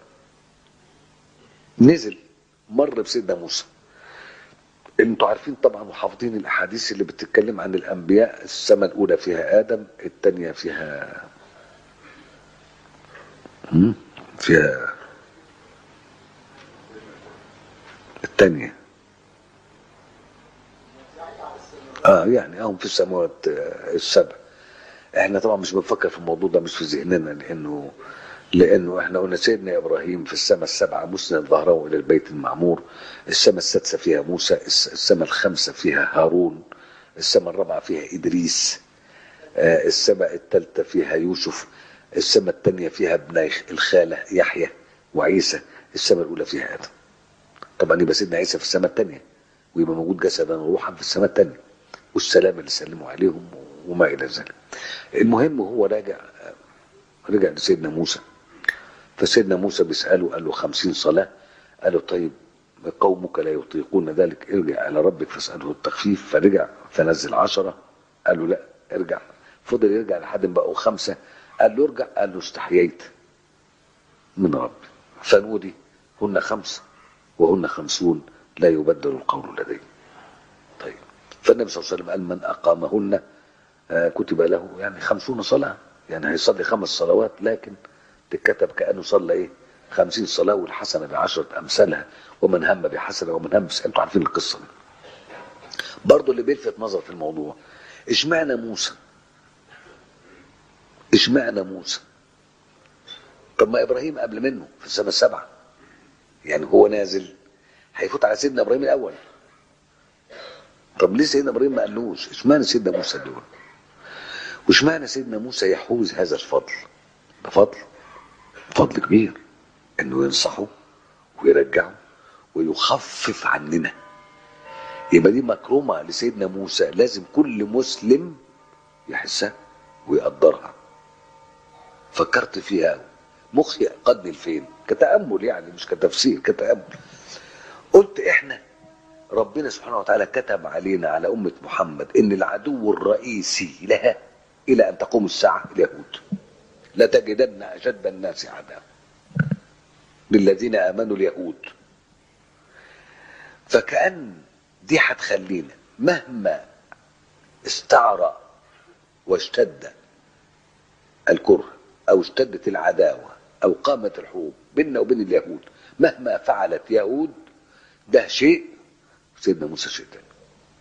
نزل مر بسيدنا موسى انتوا عارفين طبعا وحافظين الاحاديث اللي بتتكلم عن الانبياء السماء الاولى فيها ادم الثانيه فيها مم، فيها الثانيه اه يعني هم في السماوات آه، السبع احنا طبعا مش بنفكر في الموضوع ده مش في ذهننا لانه لانه احنا قلنا سيدنا ابراهيم في السماء السبعه مسند ظهره الى البيت المعمور السماء السادسه فيها موسى الس- السماء الخامسه فيها هارون السماء الرابعه فيها ادريس آه، السماء الثالثه فيها يوسف السماء الثانيه فيها ابن الخاله يحيى وعيسى السماء الاولى فيها ادم طبعا يبقى سيدنا عيسى في السماء الثانيه ويبقى موجود جسدا وروحا في السماء الثانيه والسلام اللي سلموا عليهم وما الى ذلك المهم هو راجع رجع لسيدنا موسى فسيدنا موسى بيسأله قال له خمسين صلاة قال له طيب قومك لا يطيقون ذلك ارجع على ربك فاسأله التخفيف فرجع فنزل عشرة قال له لا ارجع فضل يرجع لحد ما بقوا خمسة قال له ارجع قال له استحييت من ربي فنودي هن خمس وهن خمسون لا يبدل القول لدي طيب فالنبي صلى الله عليه وسلم قال من أقامهن آه، كتب له يعني خمسون صلاة يعني هيصلي خمس صلوات لكن تتكتب كأنه صلى ايه خمسين صلاة والحسنة بعشرة أمثالها ومن هم بحسنة ومن هم بس انتوا عارفين القصة دي برضه اللي بيلفت نظر في الموضوع اشمعنى موسى اشمعنى موسى طب ما ابراهيم قبل منه في السنة السابعة يعني هو نازل هيفوت على سيدنا ابراهيم الاول طب ليه سيدنا ابراهيم ما قالوش اشمعنى سيدنا موسى دول واشمعنى سيدنا موسى يحوز هذا الفضل ده فضل فضل كبير انه ينصحه ويرجعه ويخفف عننا يبقى دي مكرمة لسيدنا موسى لازم كل مسلم يحسها ويقدرها فكرت فيها أوي. مخي قدني لفين كتأمل يعني مش كتفسير كتأمل قلت احنا ربنا سبحانه وتعالى كتب علينا على أمة محمد إن العدو الرئيسي لها إلى أن تقوم الساعة اليهود لتجدن أشد الناس عداوة للذين آمنوا اليهود فكأن دي هتخلينا مهما استعرى واشتد الكره أو اشتدت العداوة أو قامت الحروب بيننا وبين اليهود مهما فعلت يهود ده شيء سيدنا موسى شيء تاني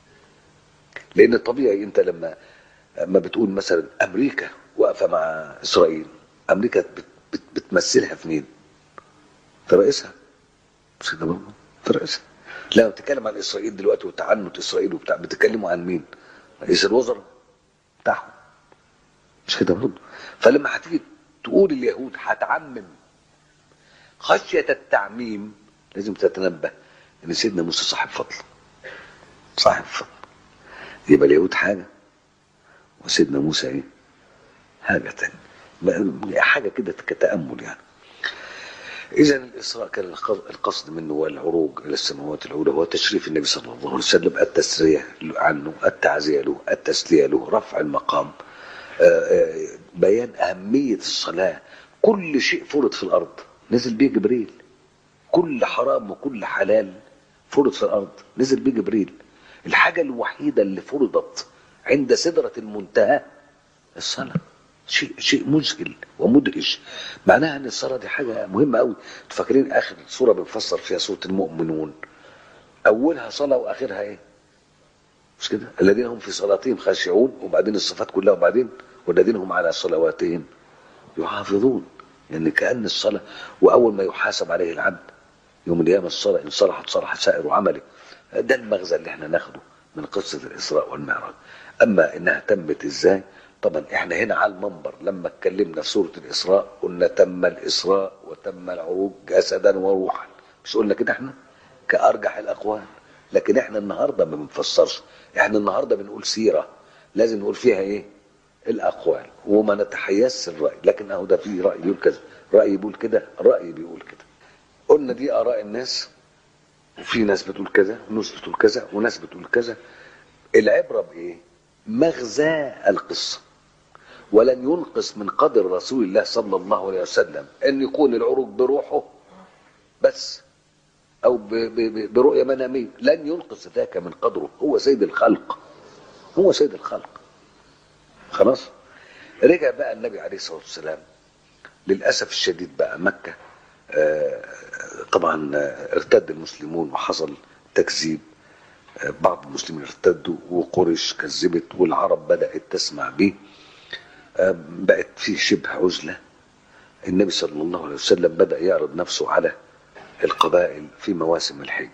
لان الطبيعي انت لما ما بتقول مثلا امريكا واقفه مع اسرائيل امريكا بت بت بتمثلها في مين؟ في رئيسها مش كده برضه؟ في رئيسها لما بتتكلم عن اسرائيل دلوقتي وتعنت اسرائيل وبتاع بتتكلموا عن مين؟ رئيس الوزراء بتاعهم مش كده برضه؟ فلما هتيجي تقول اليهود هتعمم خشيه التعميم لازم تتنبه ان سيدنا موسى صاحب فضل صاحب فضل يبقى اليهود حاجه وسيدنا موسى ايه؟ حاجه تانية حاجه كده كتامل يعني إذا الإسراء كان القصد منه والعروج إلى السماوات العلى هو تشريف النبي صلى الله عليه وسلم التسرية عنه التعزية له التسلية له رفع المقام بيان أهمية الصلاة كل شيء فرض في الأرض نزل بيه جبريل كل حرام وكل حلال فرض في الأرض نزل بيه جبريل الحاجة الوحيدة اللي فرضت عند سدرة المنتهى الصلاة شيء شيء مذهل ومدهش معناها ان الصلاه دي حاجه مهمه قوي فاكرين اخر سوره بنفسر فيها سوره المؤمنون اولها صلاه واخرها ايه مش كده الذين هم في صلاتهم خاشعون وبعدين الصفات كلها وبعدين والذين هم على صلواتهم يحافظون يعني كان الصلاه واول ما يحاسب عليه العبد يوم القيامه الصلاه ان صلحت صلح سائر عمله ده المغزى اللي احنا ناخده من قصه الاسراء والمعراج اما انها تمت ازاي طبعا احنا هنا على المنبر لما اتكلمنا في سوره الاسراء قلنا تم الاسراء وتم العروج جسدا وروحا مش قلنا كده احنا كارجح الاقوال لكن احنا النهارده ما بنفسرش احنا النهارده بنقول سيره لازم نقول فيها ايه الاقوال وما نتحيزش الراي لكن اهو ده في راي بيقول كذا راي بيقول كده راي بيقول كده قلنا دي اراء الناس وفي ناس بتقول كذا وناس بتقول كذا وناس بتقول كذا العبره بايه مغزى القصه ولن ينقص من قدر رسول الله صلى الله عليه وسلم ان يكون العروج بروحه بس او ب ب برؤيه مناميه لن ينقص ذاك من قدره هو سيد الخلق هو سيد الخلق خلاص رجع بقى النبي عليه الصلاه والسلام للاسف الشديد بقى مكه آه طبعا ارتد المسلمون وحصل تكذيب آه بعض المسلمين ارتدوا وقريش كذبت والعرب بدات تسمع به بقت في شبه عزلة النبي صلى الله عليه وسلم بدأ يعرض نفسه على القبائل في مواسم الحج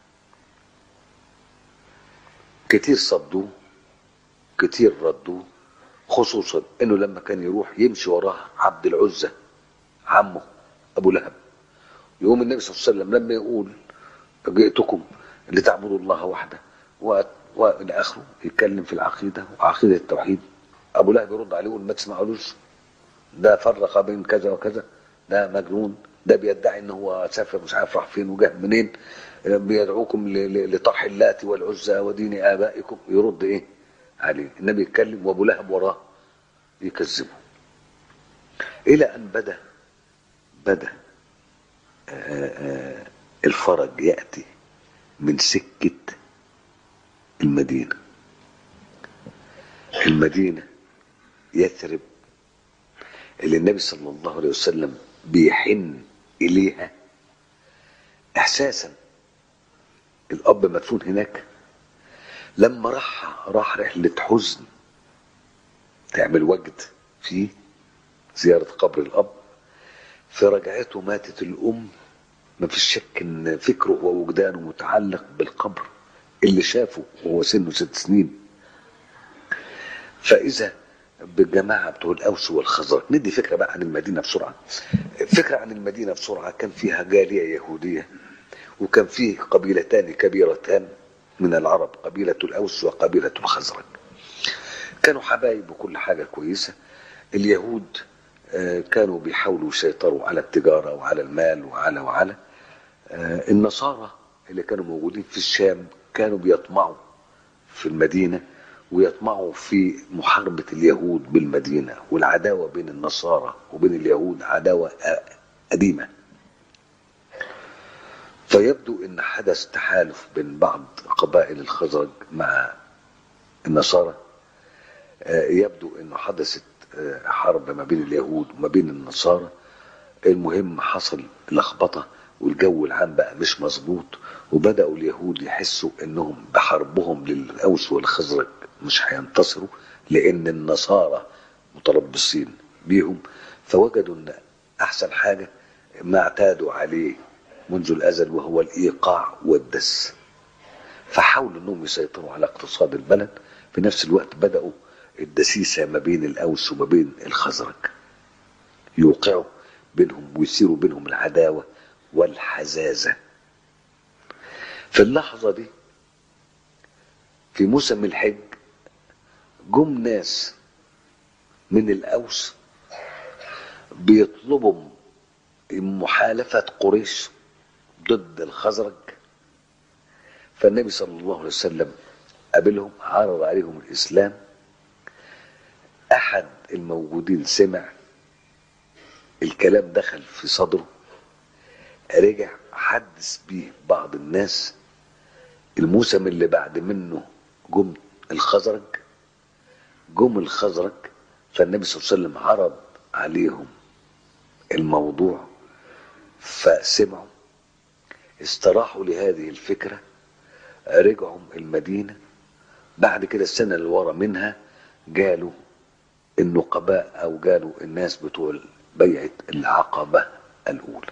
كتير صدوه كتير ردوه خصوصا انه لما كان يروح يمشي وراه عبد العزة عمه ابو لهب يقوم النبي صلى الله عليه وسلم لما يقول جئتكم لتعبدوا الله وحده والى اخره يتكلم في العقيده وعقيده التوحيد ابو لهب يرد عليه يقول ما تسمعلوش ده فرق بين كذا وكذا ده مجنون ده بيدعي ان هو سافر مش عارف راح فين وجه منين بيدعوكم لطرح اللات والعزى ودين ابائكم يرد ايه عليه النبي يتكلم وابو لهب وراه يكذبه الى ان بدا بدا آآ آآ الفرج ياتي من سكه المدينه المدينه يثرب اللي النبي صلى الله عليه وسلم بيحن إليها إحساسا الأب مدفون هناك لما راح راح رحلة حزن تعمل وجد في زيارة قبر الأب في رجعته ماتت الأم ما فيش شك إن فكره ووجدانه متعلق بالقبر اللي شافه وهو سنه ست سنين فإذا بالجماعة بتوع الأوس والخزرج ندي فكرة بقى عن المدينة بسرعة فكرة عن المدينة بسرعة كان فيها جالية يهودية وكان فيه قبيلتان كبيرتان من العرب قبيلة الأوس وقبيلة الخزرج كانوا حبايب وكل حاجة كويسة اليهود كانوا بيحاولوا يسيطروا على التجارة وعلى المال وعلى وعلى النصارى اللي كانوا موجودين في الشام كانوا بيطمعوا في المدينه ويطمعوا في محاربة اليهود بالمدينة والعداوة بين النصارى وبين اليهود عداوة قديمة فيبدو ان حدث تحالف بين بعض قبائل الخزرج مع النصارى يبدو انه حدثت حرب ما بين اليهود وما بين النصارى المهم حصل لخبطة والجو العام بقى مش مظبوط وبدأوا اليهود يحسوا انهم بحربهم للأوس والخزرج مش هينتصروا لأن النصارى متربصين بيهم فوجدوا ان أحسن حاجة ما اعتادوا عليه منذ الأزل وهو الإيقاع والدس فحاولوا انهم يسيطروا على اقتصاد البلد في نفس الوقت بدأوا الدسيسة ما بين الأوس وما بين الخزرج يوقعوا بينهم ويثيروا بينهم العداوة والحزازة في اللحظة دي في موسم الحج جم ناس من الأوس بيطلبوا محالفة قريش ضد الخزرج فالنبي صلى الله عليه وسلم قابلهم عرض عليهم الإسلام أحد الموجودين سمع الكلام دخل في صدره رجع حدث بيه بعض الناس الموسم اللي بعد منه جم الخزرج جم الخزرج فالنبي صلى الله عليه وسلم عرض عليهم الموضوع فسمعوا استراحوا لهذه الفكرة رجعوا المدينة بعد كده السنة اللي ورا منها جالوا النقباء أو جالوا الناس بتوع بيعة العقبة الأولى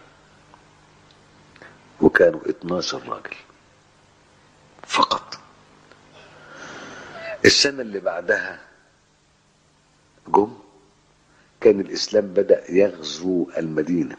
وكانوا 12 راجل فقط السنة اللي بعدها جم كان الإسلام بدأ يغزو المدينة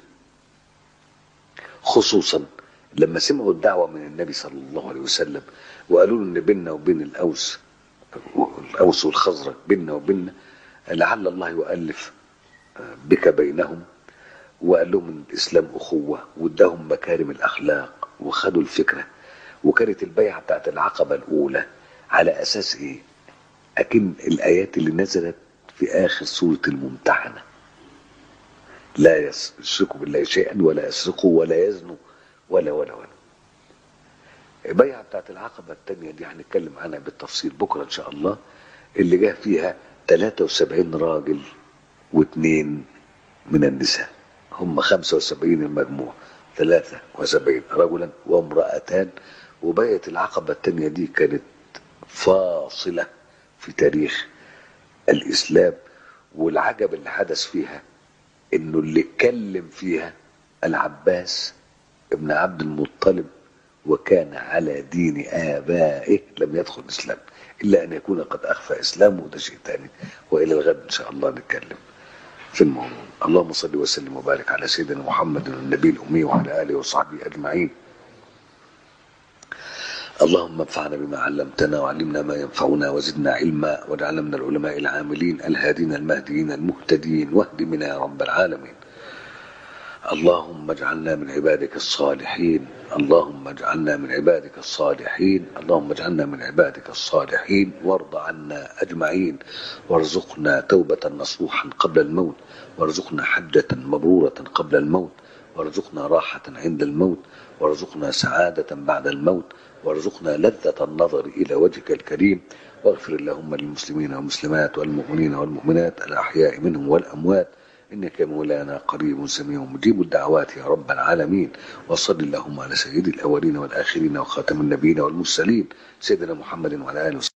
خصوصا لما سمعوا الدعوة من النبي صلى الله عليه وسلم وقالوا له إن بيننا وبين الأوس الأوس والخزرج بيننا وبيننا لعل الله يؤلف بك بينهم وقال لهم ان الاسلام اخوه واداهم مكارم الاخلاق وخدوا الفكره وكانت البيعه بتاعت العقبه الاولى على اساس ايه؟ اكن الايات اللي نزلت في اخر سوره الممتحنه لا يشركوا بالله شيئا ولا يسرقوا ولا يزنوا ولا ولا ولا البيعه بتاعت العقبه الثانيه دي هنتكلم عنها بالتفصيل بكره ان شاء الله اللي جه فيها 73 راجل واثنين من النساء هم 75 المجموع 73 رجلا وامرأتان وبيعة العقبة الثانية دي كانت فاصلة في تاريخ الإسلام والعجب اللي حدث فيها إنه اللي اتكلم فيها العباس ابن عبد المطلب وكان على دين آبائه لم يدخل الإسلام إلا أن يكون قد أخفى إسلامه وده شيء ثاني وإلى الغد إن شاء الله نتكلم في الموضوع اللهم صل وسلم وبارك على سيدنا محمد النبي الأمي وعلى آله وصحبه أجمعين اللهم انفعنا بما علمتنا وعلمنا ما ينفعنا وزدنا علما واجعلنا من العلماء العاملين الهادين المهديين المهتدين واهد بنا يا رب العالمين اللهم اجعلنا من عبادك الصالحين اللهم اجعلنا من عبادك الصالحين اللهم اجعلنا من عبادك الصالحين وارض عنا اجمعين وارزقنا توبة نصوحا قبل الموت وارزقنا حجة مبرورة قبل الموت وارزقنا راحة عند الموت وارزقنا سعادة بعد الموت وارزقنا لذة النظر إلى وجهك الكريم واغفر اللهم للمسلمين والمسلمات والمؤمنين والمؤمنات الأحياء منهم والأموات إنك يا مولانا قريب سميع مجيب الدعوات يا رب العالمين وصل اللهم على سيد الأولين والآخرين وخاتم النبيين والمرسلين سيدنا محمد وعلى آله وصحبه